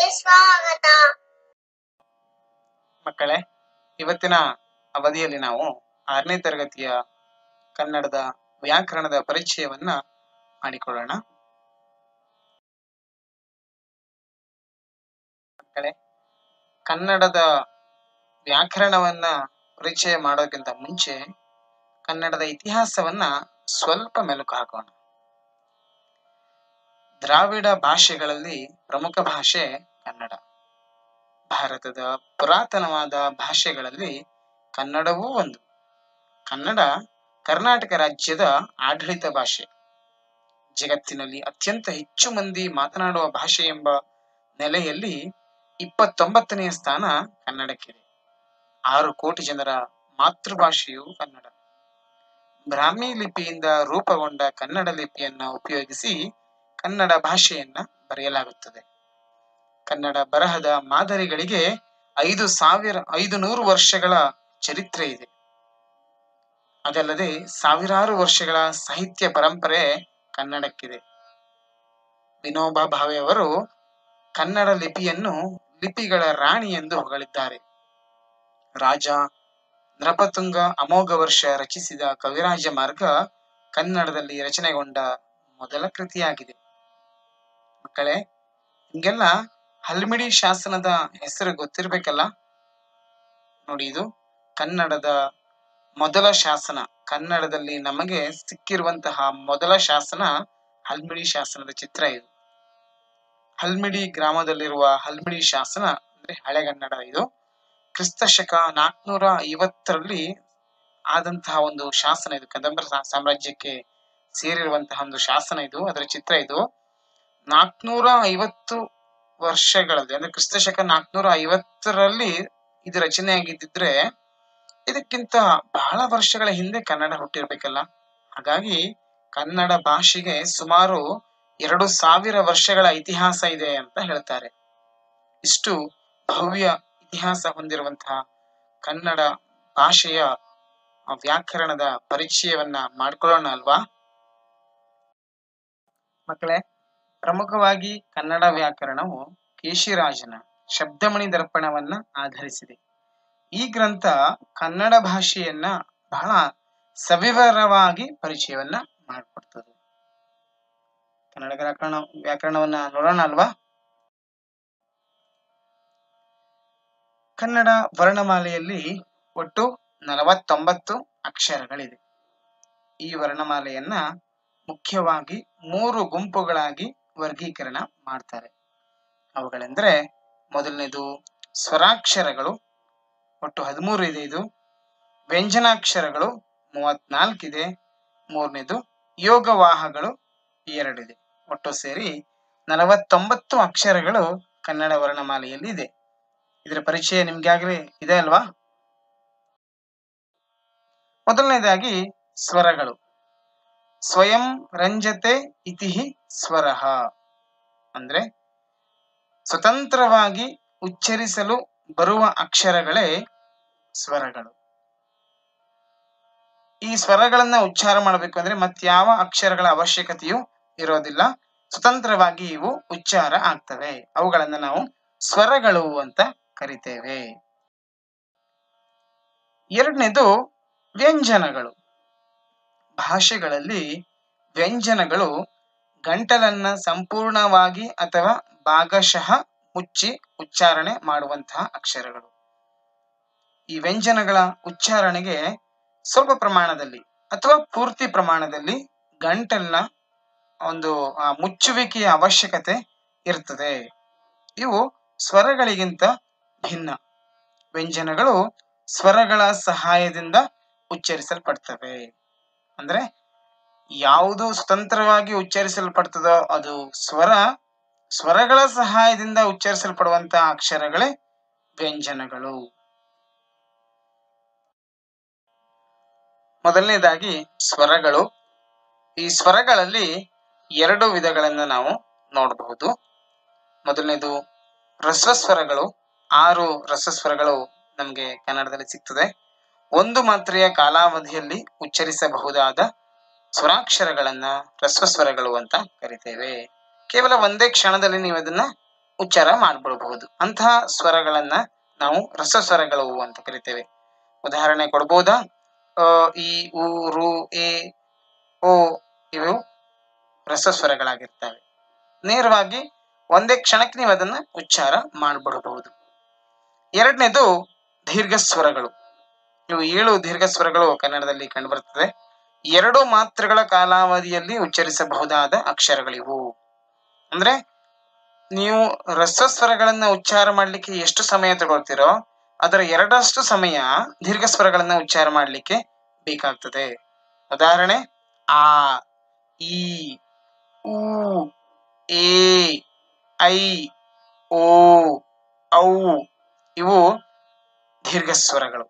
ಸ್ವಾಗತ ಮಕ್ಕಳೇ ಇವತ್ತಿನ ಅವಧಿಯಲ್ಲಿ ನಾವು ಆರನೇ ತರಗತಿಯ ಕನ್ನಡದ ವ್ಯಾಕರಣದ ಪರಿಚಯವನ್ನ ಮಾಡಿಕೊಳ್ಳೋಣ ಮಕ್ಕಳೇ ಕನ್ನಡದ ವ್ಯಾಕರಣವನ್ನ ಪರಿಚಯ ಮಾಡೋದಕ್ಕಿಂತ ಮುಂಚೆ ಕನ್ನಡದ ಇತಿಹಾಸವನ್ನ ಸ್ವಲ್ಪ ಮೆಲುಕು ಹಾಕೋಣ ದ್ರಾವಿಡ ಭಾಷೆಗಳಲ್ಲಿ ಪ್ರಮುಖ ಭಾಷೆ ಕನ್ನಡ ಭಾರತದ ಪುರಾತನವಾದ ಭಾಷೆಗಳಲ್ಲಿ ಕನ್ನಡವೂ ಒಂದು ಕನ್ನಡ ಕರ್ನಾಟಕ ರಾಜ್ಯದ ಆಡಳಿತ ಭಾಷೆ ಜಗತ್ತಿನಲ್ಲಿ ಅತ್ಯಂತ ಹೆಚ್ಚು ಮಂದಿ ಮಾತನಾಡುವ ಭಾಷೆ ಎಂಬ ನೆಲೆಯಲ್ಲಿ ಇಪ್ಪತ್ತೊಂಬತ್ತನೆಯ ಸ್ಥಾನ ಕನ್ನಡಕ್ಕಿದೆ ಆರು ಕೋಟಿ ಜನರ ಮಾತೃಭಾಷೆಯು ಕನ್ನಡ ಬ್ರಾಹ್ಮಿ ಲಿಪಿಯಿಂದ ರೂಪುಗೊಂಡ ಕನ್ನಡ ಲಿಪಿಯನ್ನ ಉಪಯೋಗಿಸಿ ಕನ್ನಡ ಭಾಷೆಯನ್ನ ಬರೆಯಲಾಗುತ್ತದೆ ಕನ್ನಡ ಬರಹದ ಮಾದರಿಗಳಿಗೆ ಐದು ಸಾವಿರ ಐದು ನೂರು ವರ್ಷಗಳ ಚರಿತ್ರೆ ಇದೆ ಅದಲ್ಲದೆ ಸಾವಿರಾರು ವರ್ಷಗಳ ಸಾಹಿತ್ಯ ಪರಂಪರೆ ಕನ್ನಡಕ್ಕಿದೆ ವಿನೋಬಾ ಭಾವೆ ಅವರು ಕನ್ನಡ ಲಿಪಿಯನ್ನು ಲಿಪಿಗಳ ರಾಣಿ ಎಂದು ಹೊಗಳಿದ್ದಾರೆ ರಾಜ ನೃಪತುಂಗ ಅಮೋಘ ವರ್ಷ ರಚಿಸಿದ ಕವಿರಾಜ ಮಾರ್ಗ ಕನ್ನಡದಲ್ಲಿ ರಚನೆಗೊಂಡ ಮೊದಲ ಕೃತಿಯಾಗಿದೆ ಮಕ್ಕಳೇ ನಿಮ್ಗೆಲ್ಲ ಹಲ್ಮಿಡಿ ಶಾಸನದ ಹೆಸರು ಗೊತ್ತಿರ್ಬೇಕಲ್ಲ ನೋಡಿ ಇದು ಕನ್ನಡದ ಮೊದಲ ಶಾಸನ ಕನ್ನಡದಲ್ಲಿ ನಮಗೆ ಸಿಕ್ಕಿರುವಂತಹ ಮೊದಲ ಶಾಸನ ಹಲ್ಮಿಡಿ ಶಾಸನದ ಚಿತ್ರ ಇದು ಹಲ್ಮಿಡಿ ಗ್ರಾಮದಲ್ಲಿರುವ ಹಲ್ಮಿಡಿ ಶಾಸನ ಅಂದ್ರೆ ಹಳೆಗನ್ನಡ ಇದು ಕ್ರಿಸ್ತ ಶಕ ನಾಲ್ಕನೂರ ಐವತ್ತರಲ್ಲಿ ಆದಂತಹ ಒಂದು ಶಾಸನ ಇದು ಕದಂಬರ ಸಾ- ಸಾಮ್ರಾಜ್ಯಕ್ಕೆ ಸೇರಿರುವಂತಹ ಒಂದು ಶಾಸನ ಇದು ಅದರ ಚಿತ್ರ ಇದು ನಾಲ್ಕನೂರ ಐವತ್ತು ವರ್ಷಗಳಲ್ಲಿ ಅಂದ್ರೆ ಕ್ರಿಸ್ತ ಶಕ ನಾಲ್ಕನೂರ ಐವತ್ತರಲ್ಲಿ ಇದು ರಚನೆಯಾಗಿದ್ದಿದ್ರೆ ಇದಕ್ಕಿಂತ ಬಹಳ ವರ್ಷಗಳ ಹಿಂದೆ ಕನ್ನಡ ಹುಟ್ಟಿರ್ಬೇಕಲ್ಲ ಹಾಗಾಗಿ ಕನ್ನಡ ಭಾಷೆಗೆ ಸುಮಾರು ಎರಡು ಸಾವಿರ ವರ್ಷಗಳ ಇತಿಹಾಸ ಇದೆ ಅಂತ ಹೇಳ್ತಾರೆ ಇಷ್ಟು ಭವ್ಯ ಇತಿಹಾಸ ಹೊಂದಿರುವಂತಹ ಕನ್ನಡ ಭಾಷೆಯ ಆ ವ್ಯಾಕರಣದ ಪರಿಚಯವನ್ನ ಮಾಡ್ಕೊಳ್ಳೋಣ ಅಲ್ವಾ ಮಕ್ಕಳೇ ಪ್ರಮುಖವಾಗಿ ಕನ್ನಡ ವ್ಯಾಕರಣವು ಕೇಶಿರಾಜನ ಶಬ್ದಮಣಿ ದರ್ಪಣವನ್ನ ಆಧರಿಸಿದೆ ಈ ಗ್ರಂಥ ಕನ್ನಡ ಭಾಷೆಯನ್ನ ಬಹಳ ಸವಿವರವಾಗಿ ಪರಿಚಯವನ್ನ ಮಾಡಿಕೊಡ್ತದೆ ಕನ್ನಡ ವ್ಯಾಕರಣ ವ್ಯಾಕರಣವನ್ನ ನೋಡೋಣ ಅಲ್ವಾ ಕನ್ನಡ ವರ್ಣಮಾಲೆಯಲ್ಲಿ ಒಟ್ಟು ನಲವತ್ತೊಂಬತ್ತು ಅಕ್ಷರಗಳಿದೆ ಈ ವರ್ಣಮಾಲೆಯನ್ನ ಮುಖ್ಯವಾಗಿ ಮೂರು ಗುಂಪುಗಳಾಗಿ ವರ್ಗೀಕರಣ ಮಾಡ್ತಾರೆ ಅವುಗಳೆಂದ್ರೆ ಮೊದಲನೇದು ಸ್ವರಾಕ್ಷರಗಳು ಒಟ್ಟು ಹದಿಮೂರು ಇದೆ ಇದು ವ್ಯಂಜನಾಕ್ಷರಗಳು ಮೂವತ್ನಾಲ್ಕಿದೆ ಮೂರನೇದು ಯೋಗವಾಹಗಳು ಎರಡಿದೆ ಒಟ್ಟು ಸೇರಿ ನಲವತ್ತೊಂಬತ್ತು ಅಕ್ಷರಗಳು ಕನ್ನಡ ವರ್ಣಮಾಲೆಯಲ್ಲಿ ಇದೆ ಇದರ ಪರಿಚಯ ನಿಮ್ಗಾಗಲೇ ಇದೆ ಅಲ್ವಾ ಮೊದಲನೇದಾಗಿ ಸ್ವರಗಳು ಸ್ವಯಂ ರಂಜತೆ ಇತಿ ಸ್ವರಃ ಅಂದ್ರೆ ಸ್ವತಂತ್ರವಾಗಿ ಉಚ್ಚರಿಸಲು ಬರುವ ಅಕ್ಷರಗಳೇ ಸ್ವರಗಳು ಈ ಸ್ವರಗಳನ್ನ ಉಚ್ಚಾರ ಮಾಡಬೇಕು ಅಂದ್ರೆ ಮತ್ಯಾವ ಅಕ್ಷರಗಳ ಅವಶ್ಯಕತೆಯೂ ಇರೋದಿಲ್ಲ ಸ್ವತಂತ್ರವಾಗಿ ಇವು ಉಚ್ಚಾರ ಆಗ್ತವೆ ಅವುಗಳನ್ನ ನಾವು ಸ್ವರಗಳು ಅಂತ ಕರಿತೇವೆ ಎರಡನೇದು ವ್ಯಂಜನಗಳು ಭಾಷೆಗಳಲ್ಲಿ ವ್ಯಂಜನಗಳು ಗಂಟಲನ್ನ ಸಂಪೂರ್ಣವಾಗಿ ಅಥವಾ ಭಾಗಶಃ ಮುಚ್ಚಿ ಉಚ್ಚಾರಣೆ ಮಾಡುವಂತಹ ಅಕ್ಷರಗಳು ಈ ವ್ಯಂಜನಗಳ ಉಚ್ಚಾರಣೆಗೆ ಸ್ವಲ್ಪ ಪ್ರಮಾಣದಲ್ಲಿ ಅಥವಾ ಪೂರ್ತಿ ಪ್ರಮಾಣದಲ್ಲಿ ಗಂಟಲ್ನ ಒಂದು ಆ, ಮುಚ್ಚುವಿಕೆಯ ಅವಶ್ಯಕತೆ ಇರ್ತದೆ ಇವು ಸ್ವರಗಳಿಗಿಂತ ಭಿನ್ನ ವ್ಯಂಜನಗಳು ಸ್ವರಗಳ ಸಹಾಯದಿಂದ ಉಚ್ಚರಿಸಲ್ಪಡ್ತವೆ ಅಂದ್ರೆ ಯಾವುದು ಸ್ವತಂತ್ರವಾಗಿ ಉಚ್ಚರಿಸಲ್ಪಡ್ತದೋ ಅದು ಸ್ವರ ಸ್ವರಗಳ ಸಹಾಯದಿಂದ ಉಚ್ಚರಿಸಲ್ಪಡುವಂತಹ ಅಕ್ಷರಗಳೇ ವ್ಯಂಜನಗಳು ಮೊದಲನೇದಾಗಿ ಸ್ವರಗಳು ಈ ಸ್ವರಗಳಲ್ಲಿ ಎರಡು ವಿಧಗಳನ್ನು ನಾವು ನೋಡಬಹುದು ಮೊದಲನೇದು ರಸಸ್ವರಗಳು ಆರು ರಸಸ್ವರಗಳು ನಮಗೆ ಕನ್ನಡದಲ್ಲಿ ಸಿಗ್ತದೆ ಒಂದು ಮಾತ್ರೆಯ ಕಾಲಾವಧಿಯಲ್ಲಿ ಉಚ್ಚರಿಸಬಹುದಾದ ಸ್ವರಾಕ್ಷರಗಳನ್ನ ರಸ್ವಸ್ವರಗಳು ಅಂತ ಕರಿತೇವೆ ಕೇವಲ ಒಂದೇ ಕ್ಷಣದಲ್ಲಿ ನೀವು ಅದನ್ನ ಉಚ್ಚಾರ ಮಾಡ್ಬಿಡಬಹುದು ಅಂತಹ ಸ್ವರಗಳನ್ನ ನಾವು ರಸ ಸ್ವರಗಳು ಅಂತ ಕರಿತೇವೆ ಉದಾಹರಣೆ ಕೊಡ್ಬೋದಾ ಅ ಈ ಉ ರು ಎ ಓ ಇವು ರಸ ಸ್ವರಗಳಾಗಿರ್ತವೆ ನೇರವಾಗಿ ಒಂದೇ ಕ್ಷಣಕ್ಕೆ ನೀವು ಅದನ್ನ ಉಚ್ಚಾರ ಮಾಡ್ಬಿಡಬಹುದು ಎರಡನೇದು ದೀರ್ಘ ಸ್ವರಗಳು ಇವು ಏಳು ದೀರ್ಘ ಸ್ವರಗಳು ಕನ್ನಡದಲ್ಲಿ ಕಂಡುಬರುತ್ತದೆ ಎರಡು ಮಾತ್ರೆಗಳ ಕಾಲಾವಧಿಯಲ್ಲಿ ಉಚ್ಚರಿಸಬಹುದಾದ ಅಕ್ಷರಗಳಿವು ಅಂದ್ರೆ ನೀವು ರಸಸ್ವರಗಳನ್ನ ಉಚ್ಚಾರ ಮಾಡ್ಲಿಕ್ಕೆ ಎಷ್ಟು ಸಮಯ ತಗೊಳ್ತೀರೋ ಅದರ ಎರಡಷ್ಟು ಸಮಯ ದೀರ್ಘ ಸ್ವರಗಳನ್ನ ಉಚ್ಚಾರ ಮಾಡ್ಲಿಕ್ಕೆ ಬೇಕಾಗ್ತದೆ ಉದಾಹರಣೆ ಆ ಈ ಊ ಏ ಐ ಓ ಔ ಇವು ದೀರ್ಘ ಸ್ವರಗಳು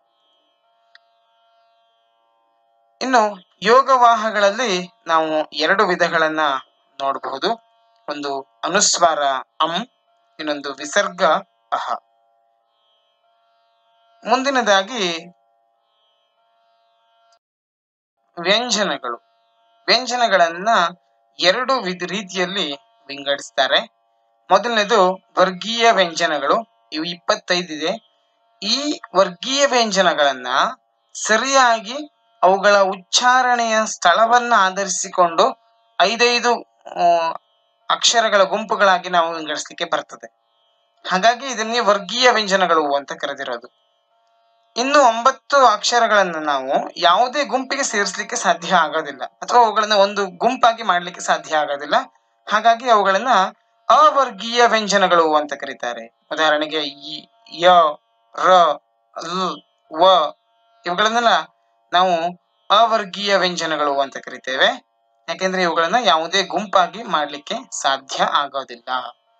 ಇನ್ನು ಯೋಗವಾಹಗಳಲ್ಲಿ ನಾವು ಎರಡು ವಿಧಗಳನ್ನ ನೋಡಬಹುದು ಒಂದು ಅನುಸ್ವಾರ ಅಂ ಇನ್ನೊಂದು ವಿಸರ್ಗ ಅಹ ಮುಂದಿನದಾಗಿ ವ್ಯಂಜನಗಳು ವ್ಯಂಜನಗಳನ್ನ ಎರಡು ವಿಧ ರೀತಿಯಲ್ಲಿ ವಿಂಗಡಿಸ್ತಾರೆ ಮೊದಲನೇದು ವರ್ಗೀಯ ವ್ಯಂಜನಗಳು ಇವು ಇಪ್ಪತ್ತೈದಿದೆ ಈ ವರ್ಗೀಯ ವ್ಯಂಜನಗಳನ್ನ ಸರಿಯಾಗಿ ಅವುಗಳ ಉಚ್ಚಾರಣೆಯ ಸ್ಥಳವನ್ನ ಆಧರಿಸಿಕೊಂಡು ಐದೈದು ಆ, ಅಕ್ಷರಗಳ ಗುಂಪುಗಳಾಗಿ ನಾವು ವಿಂಗಡಿಸ್ಲಿಕ್ಕೆ ಬರ್ತದೆ ಹಾಗಾಗಿ ಇದನ್ನೇ ವರ್ಗೀಯ ವ್ಯಂಜನಗಳು ಅಂತ ಕರೆದಿರೋದು ಇನ್ನು ಒಂಬತ್ತು ಅಕ್ಷರಗಳನ್ನ ನಾವು ಯಾವುದೇ ಗುಂಪಿಗೆ ಸೇರಿಸಲಿಕ್ಕೆ ಸಾಧ್ಯ ಆಗೋದಿಲ್ಲ ಅಥವಾ ಅವುಗಳನ್ನ ಒಂದು ಗುಂಪಾಗಿ ಮಾಡ್ಲಿಕ್ಕೆ ಸಾಧ್ಯ ಆಗೋದಿಲ್ಲ ಹಾಗಾಗಿ ಅವುಗಳನ್ನ ಅವರ್ಗೀಯ ವ್ಯಂಜನಗಳು ಅಂತ ಕರೀತಾರೆ ಉದಾಹರಣೆಗೆ ಈ ಯ ರ ಲ್ ವ ಇವುಗಳನ್ನೆಲ್ಲ ನಾವು ಅವರ್ಗೀಯ ವ್ಯಂಜನಗಳು ಅಂತ ಕರಿತೇವೆ ಯಾಕೆಂದ್ರೆ ಇವುಗಳನ್ನ ಯಾವುದೇ ಗುಂಪಾಗಿ ಮಾಡ್ಲಿಕ್ಕೆ ಸಾಧ್ಯ ಆಗೋದಿಲ್ಲ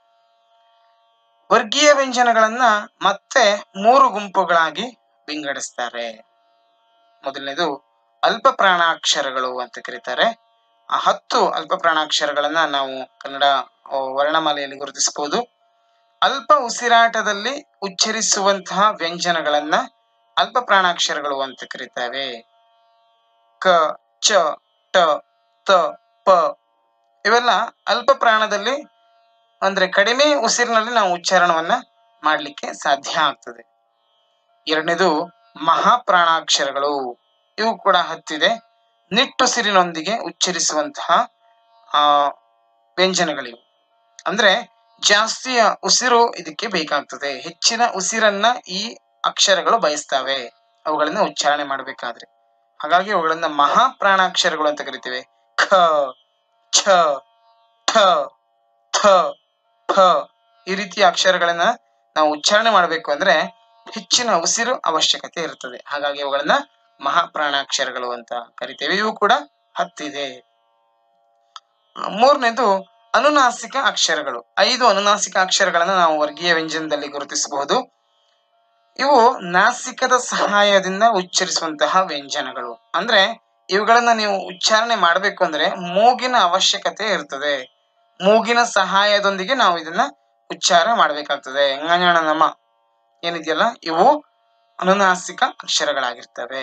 ವರ್ಗೀಯ ವ್ಯಂಜನಗಳನ್ನ ಮತ್ತೆ ಮೂರು ಗುಂಪುಗಳಾಗಿ ವಿಂಗಡಿಸ್ತಾರೆ ಮೊದಲನೇದು ಅಲ್ಪ ಪ್ರಾಣಾಕ್ಷರಗಳು ಅಂತ ಕರೀತಾರೆ ಆ ಹತ್ತು ಅಲ್ಪ ಪ್ರಾಣಾಕ್ಷರಗಳನ್ನ ನಾವು ಕನ್ನಡ ಆ, ವರ್ಣಮಾಲೆಯಲ್ಲಿ ಗುರುತಿಸಬಹುದು ಅಲ್ಪ ಉಸಿರಾಟದಲ್ಲಿ ಉಚ್ಚರಿಸುವಂತಹ ವ್ಯಂಜನಗಳನ್ನ ಅಲ್ಪ ಪ್ರಾಣಾಕ್ಷರಗಳು ಅಂತ ಕರೀತೇವೆ ಕ ಚ ಟ ತ ಪ ಇವೆಲ್ಲ ಅಲ್ಪ ಪ್ರಾಣದಲ್ಲಿ ಅಂದ್ರೆ ಕಡಿಮೆ ಉಸಿರಿನಲ್ಲಿ ನಾವು ಉಚ್ಚಾರಣವನ್ನ ಮಾಡಲಿಕ್ಕೆ ಸಾಧ್ಯ ಆಗ್ತದೆ ಎರಡನೇದು ಮಹಾಪ್ರಾಣಾಕ್ಷರಗಳು ಇವು ಕೂಡ ಹತ್ತಿದೆ ನಿಟ್ಟುಸಿರಿನೊಂದಿಗೆ ಉಚ್ಚರಿಸುವಂತಹ ಆ ವ್ಯಂಜನಗಳಿವು ಅಂದ್ರೆ ಜಾಸ್ತಿಯ ಉಸಿರು ಇದಕ್ಕೆ ಬೇಕಾಗ್ತದೆ ಹೆಚ್ಚಿನ ಉಸಿರನ್ನ ಈ ಅಕ್ಷರಗಳು ಬಯಸ್ತವೆ ಅವುಗಳನ್ನ ಉಚ್ಚಾರಣೆ ಮಾಡಬೇಕಾದ್ರೆ ಹಾಗಾಗಿ ಅವುಗಳನ್ನ ಮಹಾಪ್ರಾಣಾಕ್ಷರಗಳು ಅಂತ ಕರಿತೇವೆ ಖ ಛ ಠ ಥ ಫ ಈ ರೀತಿಯ ಅಕ್ಷರಗಳನ್ನ ನಾವು ಉಚ್ಚಾರಣೆ ಮಾಡಬೇಕು ಅಂದ್ರೆ ಹೆಚ್ಚಿನ ಉಸಿರು ಅವಶ್ಯಕತೆ ಇರುತ್ತದೆ ಹಾಗಾಗಿ ಅವುಗಳನ್ನ ಮಹಾಪ್ರಾಣಾಕ್ಷರಗಳು ಅಂತ ಕರಿತೇವೆ ಇವು ಕೂಡ ಹತ್ತಿದೆ ಮೂರನೇದು ಅನುನಾಸಿಕ ಅಕ್ಷರಗಳು ಐದು ಅನುನಾಸಿಕ ಅಕ್ಷರಗಳನ್ನ ನಾವು ವರ್ಗೀಯ ವ್ಯಂಜನದಲ್ಲಿ ಗುರುತಿಸಬಹುದು ಇವು ನಾಸಿಕದ ಸಹಾಯದಿಂದ ಉಚ್ಚರಿಸುವಂತಹ ವ್ಯಂಜನಗಳು ಅಂದ್ರೆ ಇವುಗಳನ್ನ ನೀವು ಉಚ್ಚಾರಣೆ ಮಾಡಬೇಕು ಅಂದ್ರೆ ಮೂಗಿನ ಅವಶ್ಯಕತೆ ಇರ್ತದೆ ಮೂಗಿನ ಸಹಾಯದೊಂದಿಗೆ ನಾವು ಇದನ್ನ ಉಚ್ಚಾರ ಮಾಡಬೇಕಾಗ್ತದೆ ಎಂಗಣ ನಮ ಏನಿದೆಯಲ್ಲ ಇವು ಅನುನಾಸಿಕ ಅಕ್ಷರಗಳಾಗಿರ್ತವೆ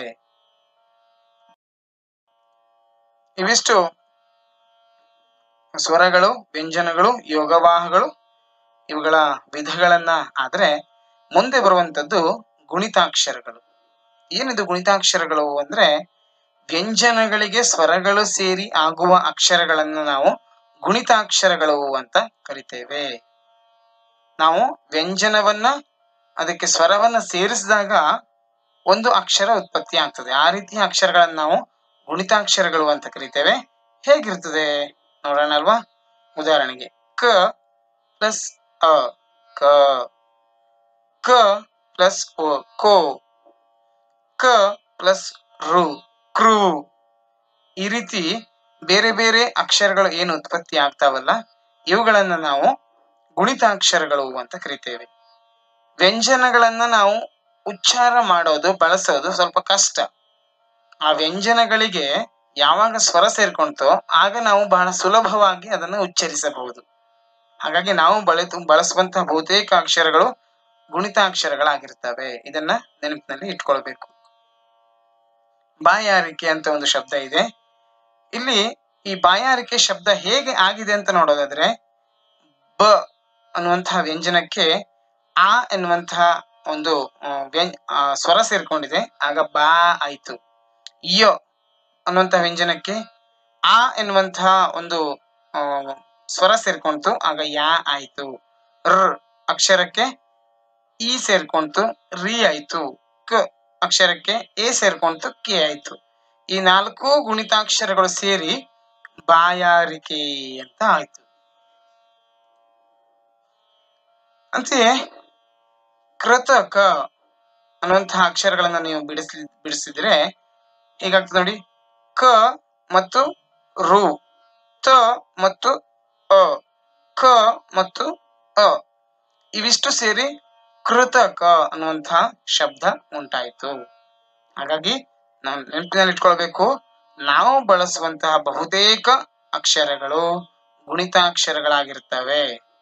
ಇವಿಷ್ಟು ಸ್ವರಗಳು ವ್ಯಂಜನಗಳು ಯೋಗವಾಹಗಳು ಇವುಗಳ ವಿಧಗಳನ್ನ ಆದ್ರೆ ಮುಂದೆ ಬರುವಂತದ್ದು ಗುಣಿತಾಕ್ಷರಗಳು ಏನಿದು ಗುಣಿತಾಕ್ಷರಗಳು ಅಂದ್ರೆ ವ್ಯಂಜನಗಳಿಗೆ ಸ್ವರಗಳು ಸೇರಿ ಆಗುವ ಅಕ್ಷರಗಳನ್ನು ನಾವು ಗುಣಿತಾಕ್ಷರಗಳು ಅಂತ ಕರಿತೇವೆ ನಾವು ವ್ಯಂಜನವನ್ನ ಅದಕ್ಕೆ ಸ್ವರವನ್ನ ಸೇರಿಸಿದಾಗ ಒಂದು ಅಕ್ಷರ ಉತ್ಪತ್ತಿ ಆಗ್ತದೆ ಆ ರೀತಿಯ ಅಕ್ಷರಗಳನ್ನು ನಾವು ಗುಣಿತಾಕ್ಷರಗಳು ಅಂತ ಕರಿತೇವೆ ಹೇಗಿರ್ತದೆ ನೋಡೋಣ ಅಲ್ವಾ ಉದಾಹರಣೆಗೆ ಕ ಪ್ಲಸ್ ಅ ಕ ಕ ಪ್ಲಸ್ ಓ ಕೋ ಕ ಪ್ಲಸ್ ರು ಕ್ರೂ ಈ ರೀತಿ ಬೇರೆ ಬೇರೆ ಅಕ್ಷರಗಳು ಏನು ಉತ್ಪತ್ತಿ ಆಗ್ತಾವಲ್ಲ ಇವುಗಳನ್ನ ನಾವು ಗುಣಿತಾಕ್ಷರಗಳು ಅಂತ ಕರಿತೇವೆ ವ್ಯಂಜನಗಳನ್ನ ನಾವು ಉಚ್ಚಾರ ಮಾಡೋದು ಬಳಸೋದು ಸ್ವಲ್ಪ ಕಷ್ಟ ಆ ವ್ಯಂಜನಗಳಿಗೆ ಯಾವಾಗ ಸ್ವರ ಸೇರ್ಕೊಂತೋ ಆಗ ನಾವು ಬಹಳ ಸುಲಭವಾಗಿ ಅದನ್ನು ಉಚ್ಚರಿಸಬಹುದು ಹಾಗಾಗಿ ನಾವು ಬಳತು ಬಳಸುವಂತಹ ಬಹುತೇಕ ಅಕ್ಷರಗಳು ಗುಣಿತಾಕ್ಷರಗಳಾಗಿರ್ತವೆ ಇದನ್ನ ನೆನಪಿನಲ್ಲಿ ಇಟ್ಕೊಳ್ಬೇಕು ಬಾಯಾರಿಕೆ ಅಂತ ಒಂದು ಶಬ್ದ ಇದೆ ಇಲ್ಲಿ ಈ ಬಾಯಾರಿಕೆ ಶಬ್ದ ಹೇಗೆ ಆಗಿದೆ ಅಂತ ನೋಡೋದಾದ್ರೆ ಬ ಅನ್ನುವಂತಹ ವ್ಯಂಜನಕ್ಕೆ ಆ ಎನ್ನುವಂತಹ ಒಂದು ಆ, ವ್ಯಂ- ಆ, ಸ್ವರ ಸೇರ್ಕೊಂಡಿದೆ ಆಗ ಬಾ ಆಯ್ತು ಯ ಅನ್ನುವಂತಹ ವ್ಯಂಜನಕ್ಕೆ ಆ ಎನ್ನುವಂತಹ ಒಂದು ಆ, ಸ್ವರ ಸೇರ್ಕೊಂತು ಆಗ ಯಾ ಆಯ್ತು ರ್ ಅಕ್ಷರಕ್ಕೆ ಇ ಸೇರ್ಕೊಂತು ರಿ ಆಯ್ತು ಕ ಅಕ್ಷರಕ್ಕೆ ಎ ಸೇರ್ಕೊಂತು ಕೆ ಆಯ್ತು ಈ ನಾಲ್ಕು ಗುಣಿತಾಕ್ಷರಗಳು ಸೇರಿ ಬಾಯಾರಿಕೆ ಅಂತ ಆಯ್ತು ಅಂತೆಯೇ ಕೃತಕ ಅನ್ನುವಂತಹ ಅಕ್ಷರಗಳನ್ನ ನೀವು ಬಿಡಿಸಿ ಬಿಡಿಸಿದ್ರೆ ಹೀಗಾಗ್ತದೆ ನೋಡಿ ಕ ಮತ್ತು ರು ತ ಮತ್ತು ಅ ಕ ಮತ್ತು ಅ ಇವಿಷ್ಟು ಸೇರಿ ಕೃತಕ ಅನ್ನುವಂತಹ ಶಬ್ದ ಉಂಟಾಯಿತು ಹಾಗಾಗಿ ನಾವು ನೆನಪಿನಲ್ಲಿ ಇಟ್ಕೊಳ್ಬೇಕು ನಾವು ಬಳಸುವಂತಹ ಬಹುತೇಕ ಅಕ್ಷರಗಳು ಗುಣಿತಾಕ್ಷರಗಳಾಗಿರ್ತವೆ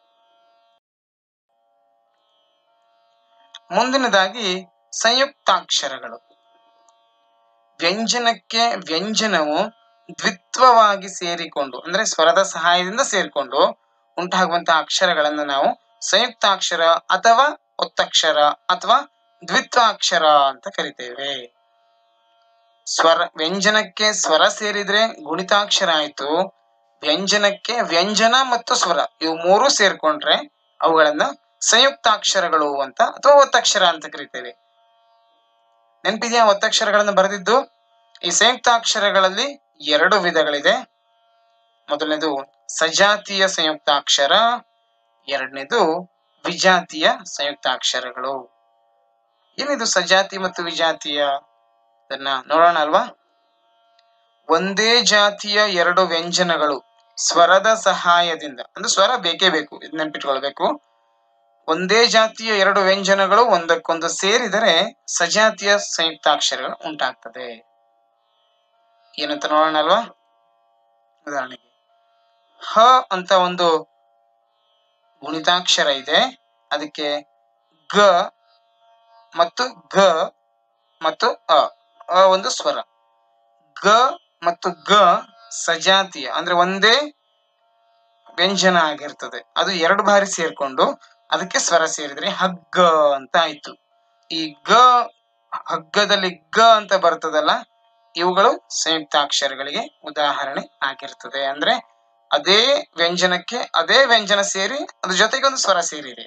ಮುಂದಿನದಾಗಿ ಸಂಯುಕ್ತಾಕ್ಷರಗಳು ವ್ಯಂಜನಕ್ಕೆ ವ್ಯಂಜನವು ದ್ವಿತ್ವವಾಗಿ ಸೇರಿಕೊಂಡು ಅಂದ್ರೆ ಸ್ವರದ ಸಹಾಯದಿಂದ ಸೇರಿಕೊಂಡು ಉಂಟಾಗುವಂತಹ ಅಕ್ಷರಗಳನ್ನು ನಾವು ಸಂಯುಕ್ತಾಕ್ಷರ ಅಥವಾ ಒತ್ತಕ್ಷರ ಅಥವಾ ದ್ವಿತ್ವಾಕ್ಷರ ಅಂತ ಕರಿತೇವೆ ಸ್ವರ ವ್ಯಂಜನಕ್ಕೆ ಸ್ವರ ಸೇರಿದ್ರೆ ಗುಣಿತಾಕ್ಷರ ಆಯ್ತು ವ್ಯಂಜನಕ್ಕೆ ವ್ಯಂಜನ ಮತ್ತು ಸ್ವರ ಇವು ಮೂರು ಸೇರ್ಕೊಂಡ್ರೆ ಅವುಗಳನ್ನ ಸಂಯುಕ್ತಾಕ್ಷರಗಳು ಅಂತ ಅಥವಾ ಒತ್ತಕ್ಷರ ಅಂತ ಕರಿತೇವೆ ನೆನಪಿದೆಯಾ ಒತ್ತಕ್ಷರಗಳನ್ನು ಬರೆದಿದ್ದು ಈ ಸಂಯುಕ್ತಾಕ್ಷರಗಳಲ್ಲಿ ಎರಡು ವಿಧಗಳಿದೆ ಮೊದಲನೇದು ಸಜಾತಿಯ ಸಂಯುಕ್ತಾಕ್ಷರ ಎರಡನೇದು ವಿಜಾತಿಯ ಸಂಯುಕ್ತಾಕ್ಷರಗಳು ಏನಿದು ಸಜಾತಿ ಮತ್ತು ವಿಜಾತಿಯ ಅದನ್ನ ನೋಡೋಣ ಅಲ್ವಾ ಒಂದೇ ಜಾತಿಯ ಎರಡು ವ್ಯಂಜನಗಳು ಸ್ವರದ ಸಹಾಯದಿಂದ ಅಂದ್ರೆ ಸ್ವರ ಬೇಕೇ ಬೇಕು ಇದು ನೆನ್ಪಿಟ್ಕೊಳ್ಬೇಕು ಒಂದೇ ಜಾತಿಯ ಎರಡು ವ್ಯಂಜನಗಳು ಒಂದಕ್ಕೊಂದು ಸೇರಿದರೆ ಸಜಾತಿಯ ಸಂಯುಕ್ತಾಕ್ಷರಗಳು ಉಂಟಾಗ್ತದೆ ಏನಂತ ನೋಡೋಣ ಅಲ್ವಾ ಉದಾಹರಣೆಗೆ ಹ ಅಂತ ಒಂದು ಗುಣಿತಾಕ್ಷರ ಇದೆ ಅದಕ್ಕೆ ಗ ಮತ್ತು ಗ ಮತ್ತು ಅ ಅ ಒಂದು ಸ್ವರ ಗ ಮತ್ತು ಗ ಸಜಾತಿಯ ಅಂದ್ರೆ ಒಂದೇ ವ್ಯಂಜನ ಆಗಿರ್ತದೆ ಅದು ಎರಡು ಬಾರಿ ಸೇರ್ಕೊಂಡು ಅದಕ್ಕೆ ಸ್ವರ ಸೇರಿದ್ರೆ ಹಗ್ಗ ಅಂತ ಆಯ್ತು ಈ ಗ ಹಗ್ಗದಲ್ಲಿ ಗ ಅಂತ ಬರ್ತದಲ್ಲ ಇವುಗಳು ಸಂಯುಕ್ತಾಕ್ಷರಗಳಿಗೆ ಉದಾಹರಣೆ ಆಗಿರ್ತದೆ ಅಂದ್ರೆ ಅದೇ ವ್ಯಂಜನಕ್ಕೆ ಅದೇ ವ್ಯಂಜನ ಸೇರಿ ಅದ್ರ ಜೊತೆಗೆ ಒಂದು ಸ್ವರ ಸೇರಿದೆ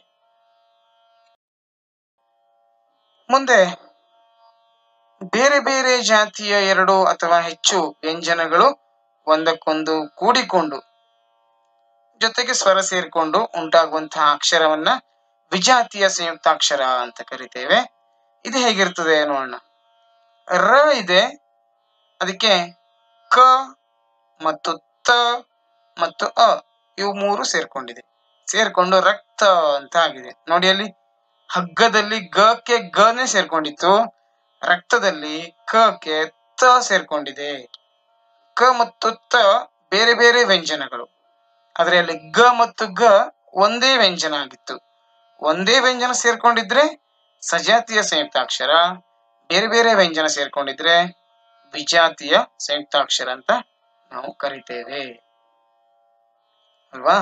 ಮುಂದೆ ಬೇರೆ ಬೇರೆ ಜಾತಿಯ ಎರಡು ಅಥವಾ ಹೆಚ್ಚು ವ್ಯಂಜನಗಳು ಒಂದಕ್ಕೊಂದು ಕೂಡಿಕೊಂಡು ಜೊತೆಗೆ ಸ್ವರ ಸೇರಿಕೊಂಡು ಉಂಟಾಗುವಂತಹ ಅಕ್ಷರವನ್ನ ವಿಜಾತಿಯ ಸಂಯುಕ್ತಾಕ್ಷರ ಅಂತ ಕರಿತೇವೆ ಇದು ಹೇಗಿರ್ತದೆ ನೋಡೋಣ ರ ಇದೆ ಅದಕ್ಕೆ ಕ ಮತ್ತು ತ ಮತ್ತು ಅ ಇವು ಮೂರು ಸೇರ್ಕೊಂಡಿದೆ ಸೇರ್ಕೊಂಡು ರಕ್ತ ಅಂತ ಆಗಿದೆ ನೋಡಿ ಅಲ್ಲಿ ಹಗ್ಗದಲ್ಲಿ ಗಕ್ಕೆ ಗನೇ ಸೇರ್ಕೊಂಡಿತ್ತು ರಕ್ತದಲ್ಲಿ ಕಕ್ಕೆ ತ ಸೇರ್ಕೊಂಡಿದೆ ಕ ಮತ್ತು ತ ಬೇರೆ ಬೇರೆ ವ್ಯಂಜನಗಳು ಆದ್ರೆ ಅಲ್ಲಿ ಗ ಮತ್ತು ಗ ಒಂದೇ ವ್ಯಂಜನ ಆಗಿತ್ತು ಒಂದೇ ವ್ಯಂಜನ ಸೇರ್ಕೊಂಡಿದ್ರೆ ಸಜಾತಿಯ ಸಂಯುಕ್ತಾಕ್ಷರ ಬೇರೆ ಬೇರೆ ವ್ಯಂಜನ ಸೇರ್ಕೊಂಡಿದ್ರೆ ವಿಜಾತಿಯ ಸಂಯುಕ್ತಾಕ್ಷರ ಅಂತ ನಾವು ಕರಿತೇವೆ ಅಲ್ವಾ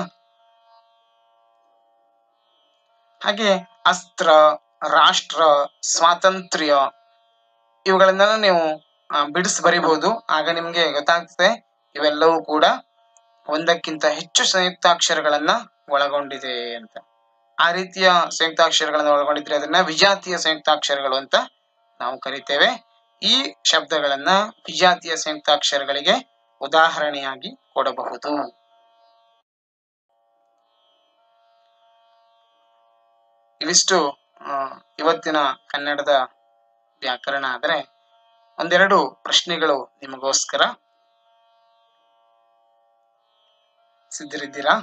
ಹಾಗೆ ಅಸ್ತ್ರ ರಾಷ್ಟ್ರ ಸ್ವಾತಂತ್ರ್ಯ ಇವುಗಳನ್ನೆಲ್ಲ ನೀವು ಆ, ಬಿಡಿಸಿ ಬರಿಬಹುದು ಆಗ ನಿಮ್ಗೆ ಗೊತ್ತಾಗ್ತದೆ ಇವೆಲ್ಲವೂ ಕೂಡ ಒಂದಕ್ಕಿಂತ ಹೆಚ್ಚು ಸಂಯುಕ್ತಾಕ್ಷರಗಳನ್ನ ಒಳಗೊಂಡಿದೆ ಅಂತ ಆ ರೀತಿಯ ಸಂಯುಕ್ತಾಕ್ಷರಗಳನ್ನು ಒಳಗೊಂಡಿದ್ರೆ ಅದನ್ನ ವಿಜಾತಿಯ ಸಂಯುಕ್ತಾಕ್ಷರಗಳು ಅಂತ ನಾವು ಕರಿತೇವೆ ಈ ಶಬ್ದಗಳನ್ನ ವಿಜಾತಿಯ ಸಂಯುಕ್ತಾಕ್ಷರಗಳಿಗೆ ಉದಾಹರಣೆಯಾಗಿ ಕೊಡಬಹುದು ಇವಿಷ್ಟು ಆ, ಇವತ್ತಿನ ಕನ್ನಡದ ವ್ಯಾಕರಣ ಆದರೆ ಒಂದೆರಡು ಪ್ರಶ್ನೆಗಳು ನಿಮಗೋಸ್ಕರ ಸಿದ್ಧರಿದ್ದೀರಾ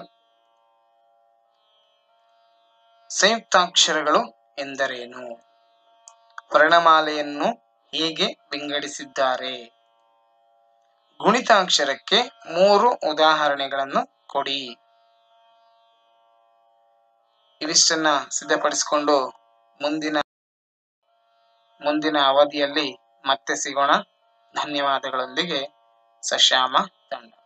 ಸಂಯುಕ್ತಾಕ್ಷರಗಳು ಎಂದರೇನು ವರ್ಣಮಾಲೆಯನ್ನು ಹೇಗೆ ವಿಂಗಡಿಸಿದ್ದಾರೆ ಗುಣಿತಾಕ್ಷರಕ್ಕೆ ಮೂರು ಉದಾಹರಣೆಗಳನ್ನು ಕೊಡಿ ಇವಿಷ್ಟನ್ನ ಸಿದ್ಧಪಡಿಸಿಕೊಂಡು ಮುಂದಿನ ಮುಂದಿನ ಅವಧಿಯಲ್ಲಿ ಮತ್ತೆ ಸಿಗೋಣ ಧನ್ಯವಾದಗಳೊಂದಿಗೆ ಸಶ್ಯಾಮ ತಂಡ